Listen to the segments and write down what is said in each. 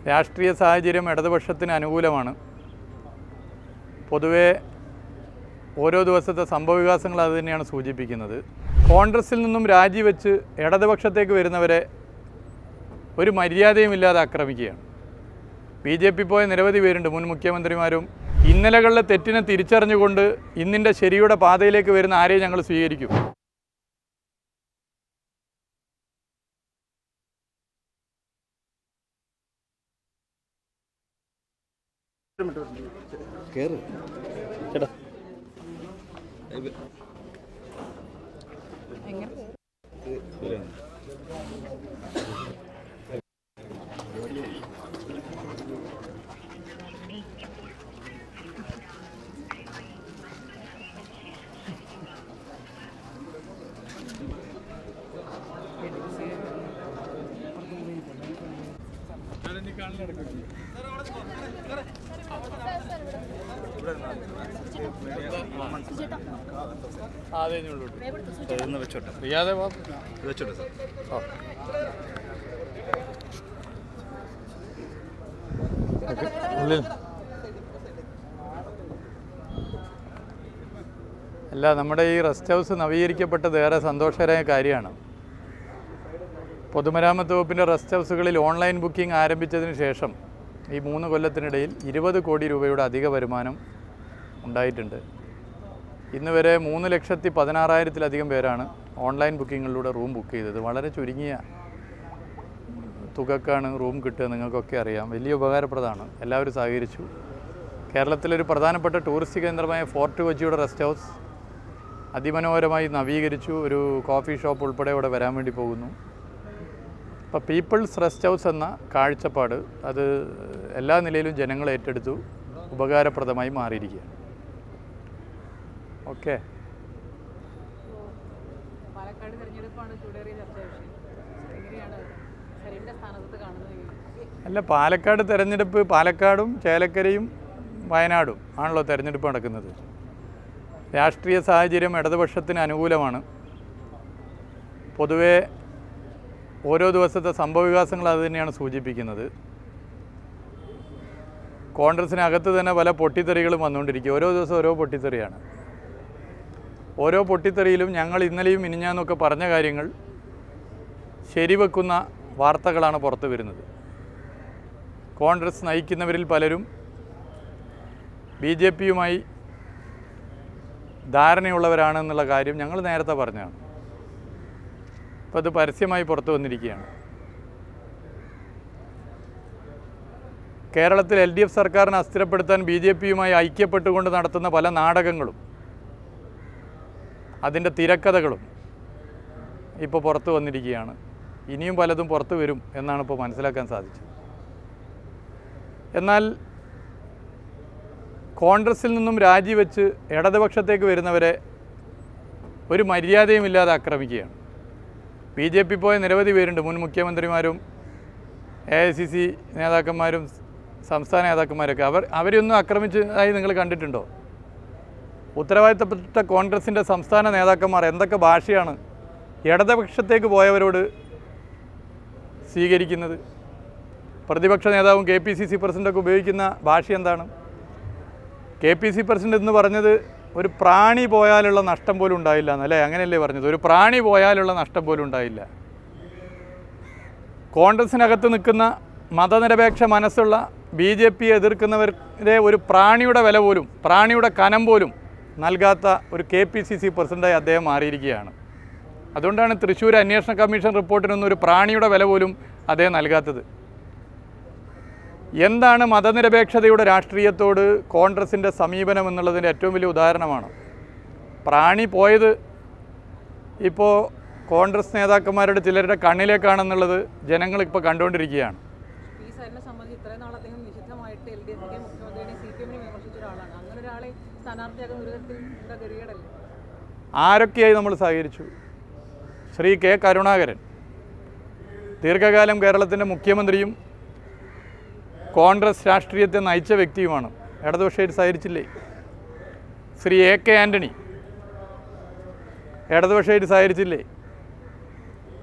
രാഷ്ട്രീയ സാഹചര്യം ഇടതുപക്ഷത്തിന് അനുകൂലമാണ് പൊതുവേ ഓരോ ദിവസത്തെ സംഭവവികാസങ്ങൾ അത് തന്നെയാണ് സൂചിപ്പിക്കുന്നത് കോൺഗ്രസിൽ നിന്നും രാജിവെച്ച് ഇടതുപക്ഷത്തേക്ക് വരുന്നവരെ ഒരു മര്യാദയും ഇല്ലാതെ ആക്രമിക്കുകയാണ് ബി ജെ പി പോയ നിരവധി പേരുണ്ട് മുൻ മുഖ്യമന്ത്രിമാരും ഇന്നലകളിലെ തെറ്റിനെ തിരിച്ചറിഞ്ഞുകൊണ്ട് ഇന്നിൻ്റെ ശരിയുടെ പാതയിലേക്ക് വരുന്ന ആരെയും ഞങ്ങൾ സ്വീകരിക്കും കേറ് ചേട്ടാ ഇതൊന്ന് വെച്ചോട്ടെ റിയാദെ വാ. ഇത് വെച്ചോട്ടെ സാർ ആ. ഓക്കേ. ഉള്ളിൽ. അല്ല നമ്മുടെ ഈ റെസ്റ്റ് ഹൗസ് നവീകരിക്കപ്പെട്ടത് ഏറെ സന്തോഷകരമായ കാര്യമാണ് പൊതുമരാമത്ത് വകുപ്പിൻ്റെ റെസ്റ്റ് ഹൗസുകളിൽ ഓൺലൈൻ ബുക്കിംഗ് ആരംഭിച്ചതിന് ശേഷം ഈ മൂന്ന് കൊല്ലത്തിനിടയിൽ ഇരുപത് കോടി രൂപയുടെ അധിക വരുമാനം ഉണ്ടായിട്ടുണ്ട് ഇന്ന് വരെ മൂന്ന് ലക്ഷത്തി പതിനാറായിരത്തിലധികം പേരാണ് ഓൺലൈൻ ബുക്കിങ്ങിലൂടെ റൂം ബുക്ക് ചെയ്തത് വളരെ ചുരുങ്ങിയ തുകക്കാണ് റൂം കിട്ടുക നിങ്ങൾക്കൊക്കെ അറിയാം വലിയ ഉപകാരപ്രദമാണ് എല്ലാവരും സഹകരിച്ചു കേരളത്തിലൊരു പ്രധാനപ്പെട്ട ടൂറിസ്റ്റ് കേന്ദ്രമായ ഫോർട്ട് കൊച്ചിയുടെ റെസ്റ്റ് ഹൗസ് അതിമനോഹരമായി നവീകരിച്ചു ഒരു കോഫി ഷോപ്പ് ഉൾപ്പെടെ ഇവിടെ വരാൻ വേണ്ടി പോകുന്നു അപ്പോൾ പീപ്പിൾസ് റെസ്റ്റ് ഹൗസ് എന്ന കാഴ്ചപ്പാട് അത് എല്ലാ നിലയിലും ജനങ്ങൾ ഏറ്റെടുത്തു ഉപകാരപ്രദമായി മാറിയിരിക്കുകയാണ് ഓക്കെ പാലക്കാട് തെരഞ്ഞെടുപ്പാണ് ചൂടേറിയ ചർച്ചാ വിഷയം എങ്ങനെയാണ് സരീന്റെ സ്ഥാനത്ത് കാണുന്നത് ഈ അല്ല പാലക്കാട് തെരഞ്ഞെടുപ്പ് പാലക്കാടും ചേലക്കരയും വയനാടും ആണല്ലോ തെരഞ്ഞെടുപ്പ് നടക്കുന്നത് രാഷ്ട്രീയ സാഹചര്യം ഇടതുപക്ഷത്തിന് അനുകൂലമാണ് പൊതുവേ ഓരോ ദിവസത്തെ സംഭവവികാസങ്ങൾ അത് തന്നെയാണ് സൂചിപ്പിക്കുന്നത് കോൺഗ്രസിനകത്ത് തന്നെ പല പൊട്ടിത്തെറികളും വന്നുകൊണ്ടിരിക്കുക ഓരോ ദിവസം ഓരോ പൊട്ടിത്തെറിയാണ് ഓരോ പൊട്ടിത്തെറിയിലും ഞങ്ങൾ ഇന്നലെയും മിനിഞ്ഞാന്നൊക്കെ പറഞ്ഞ കാര്യങ്ങൾ ശരിവെക്കുന്ന വാർത്തകളാണ് പുറത്തു വരുന്നത് കോൺഗ്രസ് നയിക്കുന്നവരിൽ പലരും ബി ജെ പിയുമായി ധാരണയുള്ളവരാണെന്നുള്ള കാര്യം ഞങ്ങൾ നേരത്തെ പറഞ്ഞതാണ് അപ്പോൾ അത് പരസ്യമായി പുറത്തു വന്നിരിക്കുകയാണ് കേരളത്തിൽ എൽ ഡി എഫ് സർക്കാരിനെ അസ്ഥിരപ്പെടുത്താൻ ബി ജെ പിയുമായി ഐക്യപ്പെട്ടുകൊണ്ട് നടത്തുന്ന പല നാടകങ്ങളും അതിൻ്റെ തിരക്കഥകളും ഇപ്പോൾ പുറത്തു വന്നിരിക്കുകയാണ് ഇനിയും പലതും പുറത്തു വരും എന്നാണ് ഇപ്പോൾ മനസ്സിലാക്കാൻ സാധിച്ചത് എന്നാൽ കോൺഗ്രസിൽ നിന്നും രാജിവെച്ച് ഇടതുപക്ഷത്തേക്ക് വരുന്നവരെ ഒരു മര്യാദയും ഇല്ലാതെ ആക്രമിക്കുകയാണ് ബി ജെ പി പോയ നിരവധി പേരുണ്ട് മുൻ മുഖ്യമന്ത്രിമാരും എ ഐ സി സി നേതാക്കന്മാരും സംസ്ഥാന നേതാക്കന്മാരൊക്കെ അവർ അവരെയൊന്നും ആക്രമിച്ചതായി നിങ്ങൾ കണ്ടിട്ടുണ്ടോ ഉത്തരവാദിത്തപ്പെട്ട കോൺഗ്രസിൻ്റെ സംസ്ഥാന നേതാക്കന്മാർ എന്തൊക്കെ ഭാഷയാണ് ഇടതുപക്ഷത്തേക്ക് പോയവരോട് സ്വീകരിക്കുന്നത് പ്രതിപക്ഷ നേതാവും കെ പി സി സി പ്രസിഡൻ്റൊക്കെ ഉപയോഗിക്കുന്ന ഭാഷ എന്താണ് കെ പി സി പ്രസിഡന്റ് എന്ന് പറഞ്ഞത് ഒരു പ്രാണി പോയാലുള്ള നഷ്ടം പോലും ഉണ്ടായില്ല എന്നല്ലേ അങ്ങനെയല്ലേ പറഞ്ഞത് ഒരു പ്രാണി പോയാലുള്ള നഷ്ടം പോലും ഉണ്ടായില്ല കോൺഗ്രസിനകത്ത് നിൽക്കുന്ന മതനിരപേക്ഷ മനസ്സുള്ള ബി ജെ പിയെ എതിർക്കുന്നവരുടെ ഒരു പ്രാണിയുടെ വില പോലും പ്രാണിയുടെ കനം പോലും നൽകാത്ത ഒരു കെ പി സി സി പ്രസിഡൻ്റായി അദ്ദേഹം മാറിയിരിക്കുകയാണ് അതുകൊണ്ടാണ് തൃശ്ശൂർ അന്വേഷണ കമ്മീഷൻ റിപ്പോർട്ടിനൊന്നും ഒരു പ്രാണിയുടെ വില പോലും അദ്ദേഹം നൽകാത്തത് എന്താണ് മതനിരപേക്ഷതയുടെ രാഷ്ട്രീയത്തോട് കോൺഗ്രസിൻ്റെ സമീപനം എന്നുള്ളതിൻ്റെ ഏറ്റവും വലിയ ഉദാഹരണമാണ് പ്രാണി പോയത് ഇപ്പോൾ കോൺഗ്രസ് നേതാക്കന്മാരുടെ ചിലരുടെ കണ്ണിലേക്കാണെന്നുള്ളത് ജനങ്ങൾ ഇപ്പോൾ കണ്ടുകൊണ്ടിരിക്കുകയാണ് ഈ സരിനെ സംബന്ധിച്ച് ഇത്രയും നാൾ അദ്ദേഹം നിശിദ്ധമായിട്ട് എൽ ഡി എഫിന്റെ മുഖ്യമന്ത്രിയെ സി പി എമ്മിനെ വിമർശിച്ച ഒരാളാണ് അങ്ങനെ ഒരാളെ സ്ഥാനാർത്ഥിയാക്കുന്ന ഒരു തരത്തിൽ എന്താ ഗതികേടല്ലേ ആരൊക്കെയായി നമ്മൾ സഹകരിച്ചു ശ്രീ കെ കരുണാകരൻ ദീർഘകാലം കേരളത്തിൻ്റെ മുഖ്യമന്ത്രിയും കോൺഗ്രസ് രാഷ്ട്രീയത്തെ നയിച്ച വ്യക്തിയുമാണ് ഇടതുപക്ഷയിൽ സഹകരിച്ചില്ലേ ശ്രീ എ കെ ആൻ്റണി ഇടതുപക്ഷയിൽ സഹകരിച്ചില്ലേ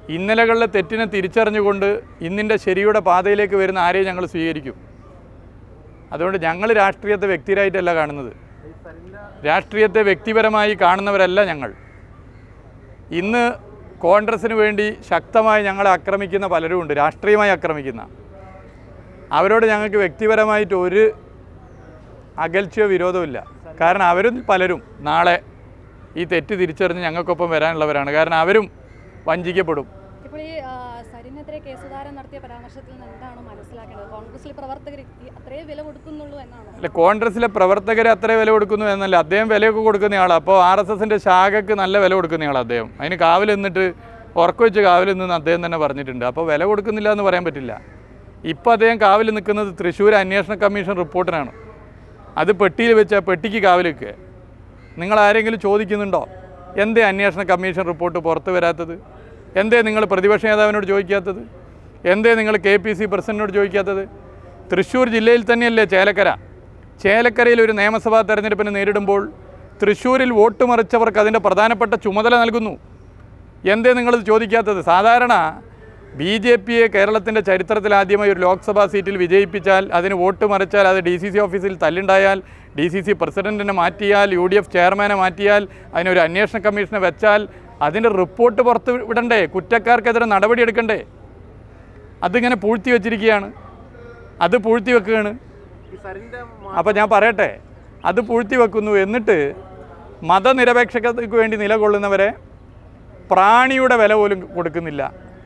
ഇന്നലകളിലെ തെറ്റിനെ തിരിച്ചറിഞ്ഞുകൊണ്ട് ഇന്നിൻ്റെ ശരിയുടെ പാതയിലേക്ക് വരുന്ന ആരെയും ഞങ്ങൾ സ്വീകരിക്കും അതുകൊണ്ട് ഞങ്ങൾ രാഷ്ട്രീയത്തെ വ്യക്തിരായിട്ടല്ല കാണുന്നത് രാഷ്ട്രീയത്തെ വ്യക്തിപരമായി കാണുന്നവരല്ല ഞങ്ങൾ ഇന്ന് കോൺഗ്രസ്സിന് വേണ്ടി ശക്തമായി ഞങ്ങളെ ആക്രമിക്കുന്ന പലരും ഉണ്ട് രാഷ്ട്രീയമായി ആക്രമിക്കുന്ന അവരോട് ഞങ്ങൾക്ക് വ്യക്തിപരമായിട്ട് ഒരു അകൽച്ചയോ വിരോധമില്ല കാരണം അവരും പലരും നാളെ ഈ തെറ്റ് തിരിച്ചറിഞ്ഞ് ഞങ്ങൾക്കൊപ്പം വരാനുള്ളവരാണ് കാരണം അവരും വഞ്ചിക്കപ്പെടും ഇപ്പോൾ ഈ ആ, സരിനെതിരെ കേസുകാരൻ നടത്തിയ പരാമർശത്തിൽ നിന്ന് എന്താണ് മനസ്സിലാക്കേണ്ടത് കോൺഗ്രസിൽ പ്രവർത്തകർ ഈ അത്രയും വില കൊടുക്കുന്നുള്ളൂ എന്നാണോ അല്ല കോൺഗ്രസിലെ പ്രവർത്തകരെ അത്ര വില കൊടുക്കുന്നു എന്നല്ല അദ്ദേഹം വിലയൊക്കെ കൊടുക്കുന്ന ആളാണ് അപ്പോൾ ആർ എസ് എസിൻ്റെ ശാഖയ്ക്ക് നല്ല വില കൊടുക്കുന്ന ആളാണ് അദ്ദേഹം അതിന് കാവൽ നിന്നിട്ട് ഉറക്കം വെച്ച് കാവൽ നിന്ന് അദ്ദേഹം തന്നെ പറഞ്ഞിട്ടുണ്ട് അപ്പോൾ വില കൊടുക്കുന്നില്ല എന്ന് പറയാൻ പറ്റില്ല ഇപ്പോൾ അദ്ദേഹം കാവൽ നിൽക്കുന്നത് തൃശ്ശൂർ അന്വേഷണ കമ്മീഷൻ റിപ്പോർട്ടിനാണ് അത് പെട്ടിയിൽ വെച്ച് ആ പെട്ടിക്ക് കാവൽ നിൽക്കുക നിങ്ങൾ ആരെങ്കിലും ചോദിക്കുന്നുണ്ടോ എന്തേ അന്വേഷണ കമ്മീഷൻ റിപ്പോർട്ട് പുറത്തു വരാത്തത് എന്തേ നിങ്ങൾ പ്രതിപക്ഷ നേതാവിനോട് ചോദിക്കാത്തത് എന്തേ നിങ്ങൾ കെ പി സി പ്രസിഡന്റിനോട് ചോദിക്കാത്തത് തൃശ്ശൂർ ജില്ലയിൽ തന്നെയല്ലേ ചേലക്കര ചേലക്കരയിൽ ഒരു നിയമസഭാ തെരഞ്ഞെടുപ്പിനെ നേരിടുമ്പോൾ തൃശ്ശൂരിൽ വോട്ട് മറിച്ചവർക്ക് അതിൻ്റെ പ്രധാനപ്പെട്ട ചുമതല നൽകുന്നു എന്തേ നിങ്ങളിത് ചോദിക്കാത്തത് സാധാരണ ബി ജെ പിയെ കേരളത്തിൻ്റെ ചരിത്രത്തിൽ ആദ്യമായി ഒരു ലോക്സഭാ സീറ്റിൽ വിജയിപ്പിച്ചാൽ അതിന് വോട്ട് മറിച്ചാൽ അത് ഡി സി സി ഓഫീസിൽ തല്ലുണ്ടായാൽ ഡി സി സി പ്രസിഡൻറ്റിനെ മാറ്റിയാൽ യു ഡി എഫ് ചെയർമാനെ മാറ്റിയാൽ അതിനൊരു അന്വേഷണ കമ്മീഷനെ വെച്ചാൽ അതിൻ്റെ റിപ്പോർട്ട് പുറത്ത് വിടണ്ടേ കുറ്റക്കാർക്കെതിരെ നടപടിയെടുക്കണ്ടേ അതിങ്ങനെ പൂഴ്ത്തി വെച്ചിരിക്കുകയാണ് അത് പൂഴ്ത്തി വെക്കുകയാണ് അപ്പോൾ ഞാൻ പറയട്ടെ അത് പൂഴ്ത്തി വെക്കുന്നു എന്നിട്ട് മതനിരപേക്ഷതയ്ക്ക് വേണ്ടി നിലകൊള്ളുന്നവരെ പ്രാണിയുടെ വില പോലും കൊടുക്കുന്നില്ല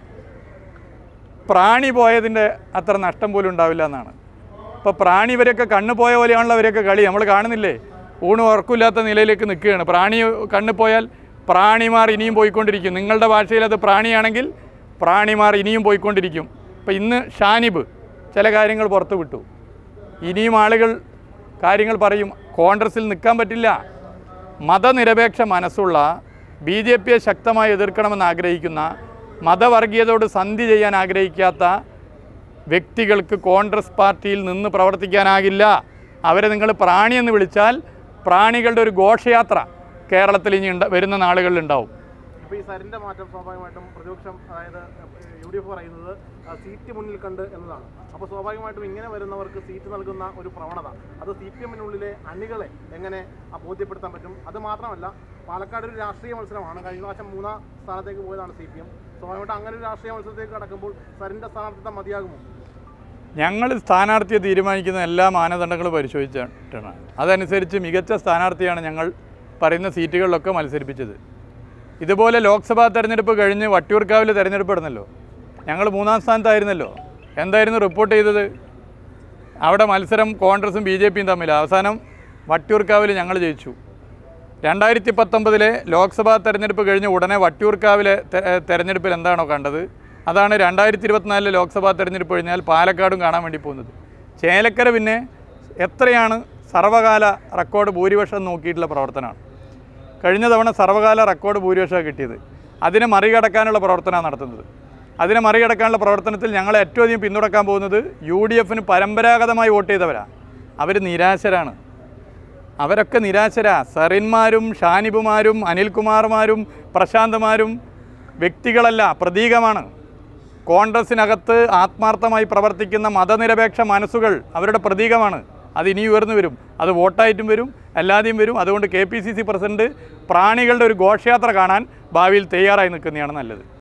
പ്രാണി പോയതിൻ്റെ അത്ര നഷ്ടം പോലും ഉണ്ടാവില്ല എന്നാണ് ഇപ്പോൾ പ്രാണി ഇവരൊക്കെ കണ്ണ് പോയ പോലെയാണല്ലോ അവരൊക്കെ കളി നമ്മൾ കാണുന്നില്ലേ ഊണ് ഉറക്കില്ലാത്ത നിലയിലേക്ക് നിൽക്കുകയാണ് പ്രാണി കണ്ണ് പോയാൽ പ്രാണിമാർ ഇനിയും പോയിക്കൊണ്ടിരിക്കും നിങ്ങളുടെ ഭാഷയിൽ അത് പ്രാണിയാണെങ്കിൽ പ്രാണിമാർ ഇനിയും പോയിക്കൊണ്ടിരിക്കും ഇപ്പോൾ ഇന്ന് ഷാനിബ് ചില കാര്യങ്ങൾ പുറത്തു വിട്ടു ഇനിയും ആളുകൾ കാര്യങ്ങൾ പറയും കോൺഗ്രസിൽ നിൽക്കാൻ പറ്റില്ല മതനിരപേക്ഷ മനസ്സുള്ള ബി ജെ പിയെ ശക്തമായി എതിർക്കണമെന്ന് ആഗ്രഹിക്കുന്ന മതവർഗീയതയോട് സന്ധി ചെയ്യാൻ ആഗ്രഹിക്കാത്ത വ്യക്തികൾക്ക് കോൺഗ്രസ് പാർട്ടിയിൽ നിന്ന് പ്രവർത്തിക്കാനാകില്ല അവരെ നിങ്ങൾ പ്രാണി എന്ന് വിളിച്ചാൽ പ്രാണികളുടെ ഒരു ഘോഷയാത്ര കേരളത്തിൽ ഇനി ഉണ്ട വരുന്ന നാളുകളിൽ ഉണ്ടാവും ഇപ്പോൾ ഈ സരിന്റെ മാറ്റം സ്വാഭാവികമായിട്ടും പ്രതിപക്ഷം അതായത് യു ഡി എഫ് പറയുന്നത് ആ, സീറ്റ് മുന്നിൽ കണ്ട് എന്നതാണ് അപ്പോൾ സ്വാഭാവികമായിട്ടും ഇങ്ങനെ വരുന്നവർക്ക് സീറ്റ് നൽകുന്ന ഒരു പ്രവണത അത് സി പി എമ്മിനുള്ളിലെ അണികളെ എങ്ങനെ ആ, ബോധ്യപ്പെടുത്താൻ പറ്റും അത് മാത്രമല്ല പാലക്കാട് ഒരു രാഷ്ട്രീയ മത്സരമാണ് കഴിഞ്ഞ പ്രാവശ്യം മൂന്നാം സ്ഥാനത്തേക്ക് പോയതാണ് സി പി എം സ്വാഭാവികമായിട്ടും അങ്ങനെ ഒരു രാഷ്ട്രീയ മത്സരത്തേക്ക് കടക്കുമ്പോൾ സരിന്റെ സ്ഥാനാർത്ഥിത്വം മതിയാകുമോ ഞങ്ങൾ സ്ഥാനാർത്ഥിയെ തീരുമാനിക്കുന്ന എല്ലാ മാനദണ്ഡങ്ങളും പരിശോധിച്ചിട്ടാണ് അതനുസരിച്ച് മികച്ച സ്ഥാനാർത്ഥിയാണ് ഞങ്ങൾ പറയുന്ന സീറ്റുകളിലൊക്കെ മത്സരിപ്പിച്ചത് ഇതുപോലെ ലോക്സഭാ തെരഞ്ഞെടുപ്പ് കഴിഞ്ഞ് വട്ടിയൂർക്കാവിൽ തെരഞ്ഞെടുപ്പ് നടന്നല്ലോ ഞങ്ങൾ മൂന്നാം സ്ഥാനത്തായിരുന്നല്ലോ എന്തായിരുന്നു റിപ്പോർട്ട് ചെയ്തത് അവിടെ മത്സരം കോൺഗ്രസും ബി ജെ പിയും തമ്മിൽ അവസാനം വട്ടിയൂർക്കാവിൽ ഞങ്ങൾ ജയിച്ചു രണ്ടായിരത്തി പത്തൊമ്പതിലെ ലോക്സഭാ തെരഞ്ഞെടുപ്പ് കഴിഞ്ഞ് ഉടനെ വട്ടിയൂർക്കാവിലെ തെ- ഏ, തെരഞ്ഞെടുപ്പിൽ എന്താണോ കണ്ടത് അതാണ് രണ്ടായിരത്തി ഇരുപത്തിനാലിലെ ലോക്സഭാ തെരഞ്ഞെടുപ്പ് കഴിഞ്ഞാൽ പാലക്കാടും കാണാൻ വേണ്ടി പോകുന്നത് ചേലക്കര പിന്നെ എത്രയാണ് സർവകാല റെക്കോർഡ് ഭൂരിപക്ഷം നോക്കിയിട്ടുള്ള പ്രവർത്തനമാണ് കഴിഞ്ഞ തവണ സർവകാല റെക്കോർഡ് ഭൂരിപക്ഷമാണ് കിട്ടിയത് അതിനെ മറികടക്കാനുള്ള പ്രവർത്തനമാണ് നടത്തുന്നത് അതിനെ മറികടക്കാനുള്ള പ്രവർത്തനത്തിൽ ഞങ്ങൾ ഏറ്റവും അധികം പിന്തുണക്കാൻ പോകുന്നത് യു ഡി എഫിന് പരമ്പരാഗതമായി വോട്ട് ചെയ്തവരാണ് അവർ നിരാശരാണ് അവരൊക്കെ നിരാശരാ സറിന്മാരും ഷാനിബുമാരും അനിൽകുമാർമാരും പ്രശാന്ത്മാരും വ്യക്തികളല്ല പ്രതീകമാണ് കോൺഗ്രസിനകത്ത് ആത്മാർത്ഥമായി പ്രവർത്തിക്കുന്ന മതനിരപേക്ഷ മനസ്സുകൾ അവരുടെ പ്രതീകമാണ് അത് ഇനി ഉയർന്നു വരും അത് വോട്ടായിട്ടും വരും അല്ലാതെയും വരും അതുകൊണ്ട് K P C C president പ്രാണികളുടെ ഒരു ഘോഷയാത്ര കാണാൻ ഭാവിയിൽ തയ്യാറായി നിൽക്കുന്നതാണ് നല്ലത്